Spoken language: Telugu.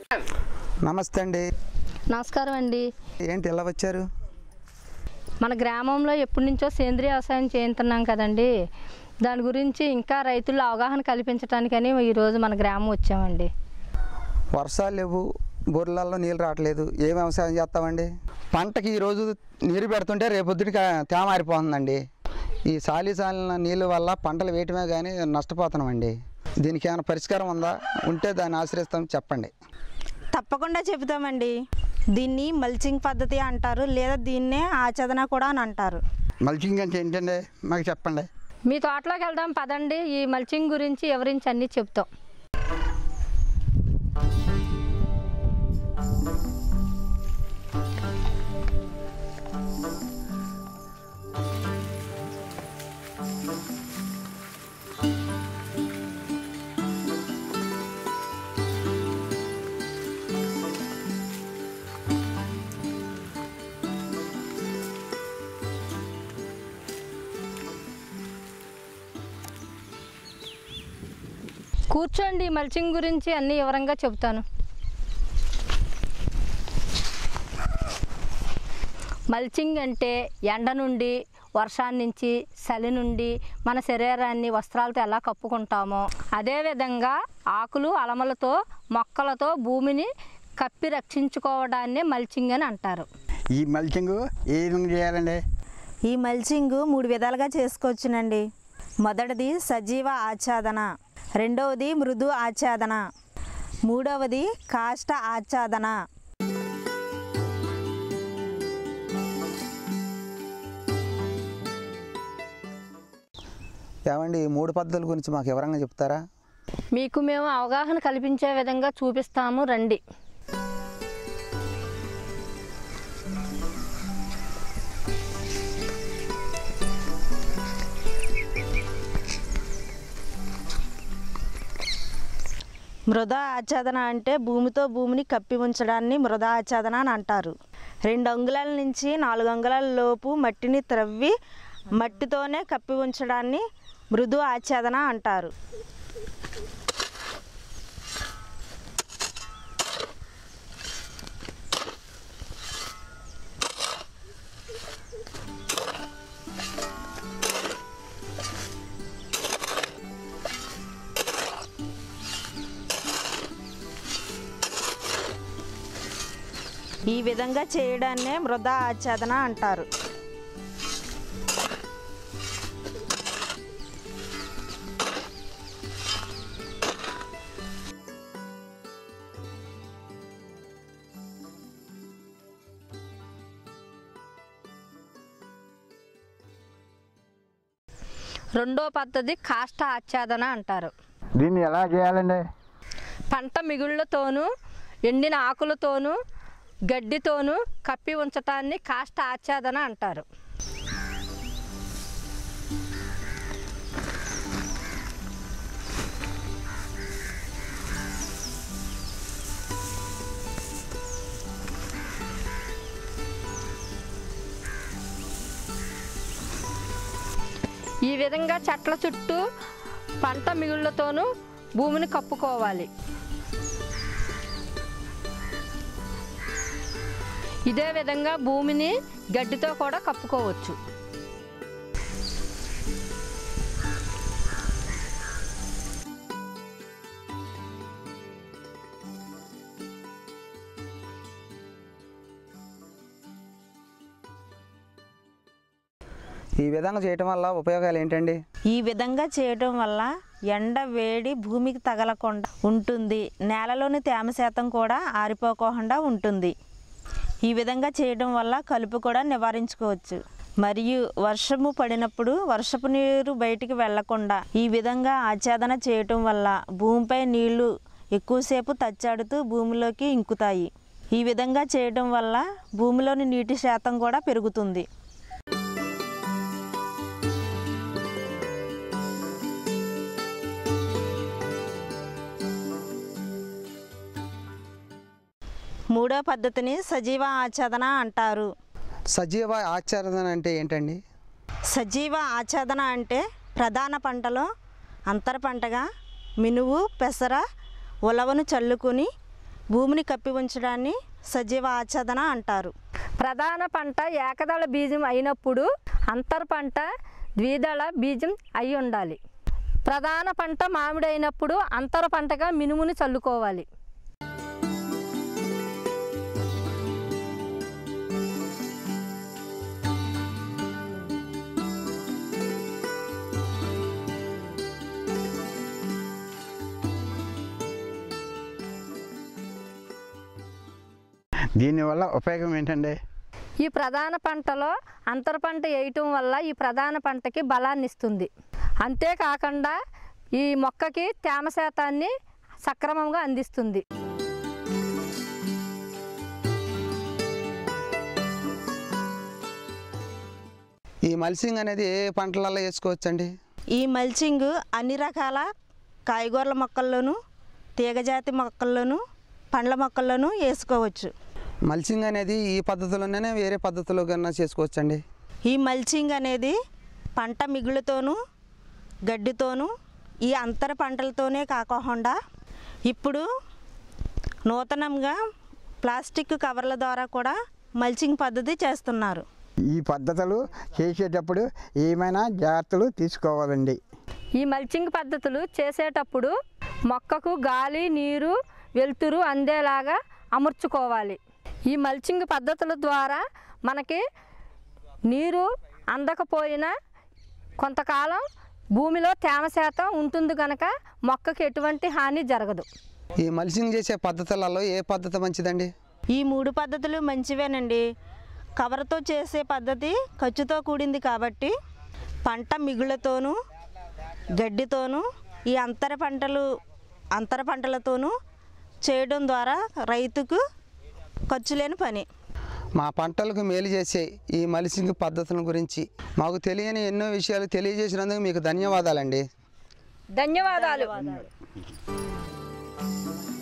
నమస్తే అండి నమస్కారం అండి ఏంటి ఇలా వచ్చారు మన గ్రామంలో ఎప్పటి నుంచో సేంద్రియ వ్యవసాయం చేస్తున్నాం కదండి దాని గురించి ఇంకా రైతుల్లో అవగాహన కల్పించడానికని ఈరోజు మన గ్రామం వచ్చామండి వర్షాలు లేవు బోర్లలో నీళ్ళు రావట్లేదు ఏ వ్యవసాయం చేస్తామండి పంటకి ఈరోజు నీరు పెడుతుంటే రేపొద్దుటికి తేమ మారిపోతుందండి ఈ సాలి సాలిన నీళ్ళ వల్ల పంటలు వేయటమే కానీ నష్టపోతున్నామండి దీనికి ఏమైనా పరిష్కారం ఉందా ఉంటే దాన్ని ఆశ్రయిస్తాం చెప్పండి తప్పకుండా చెబుతామండి దీన్ని మల్చింగ్ పద్ధతి అంటారు లేదా దీన్నే ఆచరణ కూడా అని అంటారు మల్చింగ్ అంటే ఏంటండి మాకు చెప్పండి మీ తోటలోకి వెళ్దాం పదండి ఈ మల్చింగ్ గురించి వివరించి అన్నీ చెప్తాం కూర్చోండి మల్చింగ్ గురించి అన్ని వివరంగా చెబుతాను మల్చింగ్ అంటే ఎండ నుండి వర్షాన్ని నుంచి చలి నుండి మన శరీరాన్ని వస్త్రాలతో ఎలా కప్పుకుంటామో అదేవిధంగా ఆకులు అలమలతో మొక్కలతో భూమిని కప్పి రక్షించుకోవడాన్ని మల్చింగ్ అని అంటారు ఈ మల్చింగ్ ఏ విధంగా చేయాలండి ఈ మల్చింగ్ మూడు విధాలుగా చేసుకోవచ్చునండి మొదటిది సజీవ ఆచ్ఛాదన రెండవది మృదు ఆచ్ఛాదన మూడవది కాష్ట ఆచ్ఛాదన ఏమండి ఈ మూడు పద్ధతుల గురించి మాకు వివరంగా చెప్తారా మీకు మేము అవగాహన కల్పించే విధంగా చూపిస్తాము రండి మృదా ఆచ్ఛాదన అంటే భూమితో భూమిని కప్పి ఉంచడాన్ని మృదా ఆచ్ఛాదన అని అంటారు రెండు అంగుళాల నుంచి నాలుగు అంగుళాల లోపు మట్టిని త్రవ్వి మట్టితోనే కప్పి ఉంచడాన్ని మృదు ఆచ్ఛాదన అంటారు ఈ విధంగా చేయడాన్నే మృదా ఆచ్ఛాదన అంటారు రెండో పద్ధతి కాష్ట ఆచ్ఛాదన అంటారు దీన్ని ఎలా చేయాలండి పంట మిగుళ్ళతోనూ ఎండిన ఆకులతోనూ గడ్డితోనూ కప్పి ఉంచటాన్ని కాష్ట ఆచ్ఛాదన అంటారు ఈ విధంగా చెట్ల చుట్టూ పంట మిగుళ్ళతోనూ భూమిని కప్పుకోవాలి ఇదే విధంగా భూమిని గడ్డితో కూడా కప్పుకోవచ్చు ఈ విధంగా చేయటం వల్ల ఉపయోగాలు ఏంటండి ఈ విధంగా చేయటం వల్ల ఎండ వేడి భూమికి తగలకుండా ఉంటుంది నేలలోని తేమ శాతం కూడా ఆరిపోకుండా ఉంటుంది ఈ విధంగా చేయడం వల్ల కలుపు కూడా నివారించుకోవచ్చు మరియు వర్షము పడినప్పుడు వర్షపు నీరు బయటికి వెళ్లకుండా ఈ విధంగా ఆచ్ఛాదన చేయటం వల్ల భూమిపై నీళ్లు ఎక్కువసేపు తచ్చాడుతూ భూమిలోకి ఇంకుతాయి ఈ విధంగా చేయటం వల్ల భూమిలోని నీటి శాతం కూడా పెరుగుతుంది మూడో పద్ధతిని సజీవ ఆచ్ఛాదన అంటారు సజీవ ఆచరణ అంటే ఏంటండి సజీవ ఆచ్ఛాదన అంటే ప్రధాన పంటలో అంతర పంటగా మినువు పెసర ఉలవను చల్లుకొని భూమిని కప్పి ఉంచడాన్ని సజీవ ఆచ్ఛాదన అంటారు ప్రధాన పంట ఏకదళ బీజం అయినప్పుడు అంతర పంట ద్విదళ బీజం అయి ఉండాలి ప్రధాన పంట మామిడి అయినప్పుడు అంతర పంటగా మినుముని చల్లుకోవాలి దీనివల్ల ఉపయోగం ఏంటండి ఈ ప్రధాన పంటలో అంతర పంట వేయటం వల్ల ఈ ప్రధాన పంటకి బలాన్ని ఇస్తుంది అంతేకాకుండా ఈ మొక్కకి తేమ శాతాన్ని సక్రమంగా అందిస్తుంది ఈ మల్సింగ్ అనేది ఏ పంటలలో వేసుకోవచ్చండి ఈ మల్చింగ్ అన్ని రకాల కాయగూరల మొక్కల్లోనూ తీగజాతి మొక్కల్లోనూ పండ్ల మొక్కల్లోనూ వేసుకోవచ్చు మల్చింగ్ అనేది ఈ పద్ధతిలోనే వేరే పద్ధతిలో కన్నా చేసుకోవచ్చండి ఈ మల్చింగ్ అనేది పంట మిగులుతోనూ గడ్డితోనూ ఈ అంతర పంటలతోనే కాకుండా ఇప్పుడు నూతనంగా ప్లాస్టిక్ కవర్ల ద్వారా కూడా మల్చింగ్ పద్ధతి చేస్తున్నారు ఈ పద్ధతులు చేసేటప్పుడు ఏమైనా జాగ్రత్తలు తీసుకోవాలండి ఈ మల్చింగ్ పద్ధతులు చేసేటప్పుడు మొక్కకు గాలి నీరు వెలుతురు అందేలాగా అమర్చుకోవాలి ఈ మల్చింగ్ పద్ధతుల ద్వారా మనకి నీరు అందకపోయినా కొంతకాలం భూమిలో తేమ శాతం ఉంటుంది కనుక మొక్కకి ఎటువంటి హాని జరగదు ఈ మల్సింగ్ చేసే పద్ధతులలో ఏ పద్ధతి మంచిదండి ఈ మూడు పద్ధతులు మంచివేనండి కవర్తో చేసే పద్ధతి ఖర్చుతో కూడింది కాబట్టి పంట మిగుళ్ళతోనూ గడ్డితోనూ ఈ అంతర పంటలు అంతర పంటలతోనూ చేయడం ద్వారా రైతుకు ఖర్చు లేని పని మా పంటలకు మేలు చేసే ఈ మల్సింగ్ పద్ధతుల గురించి మాకు తెలియని ఎన్నో విషయాలు తెలియజేసినందుకు మీకు ధన్యవాదాలండి ధన్యవాదాలు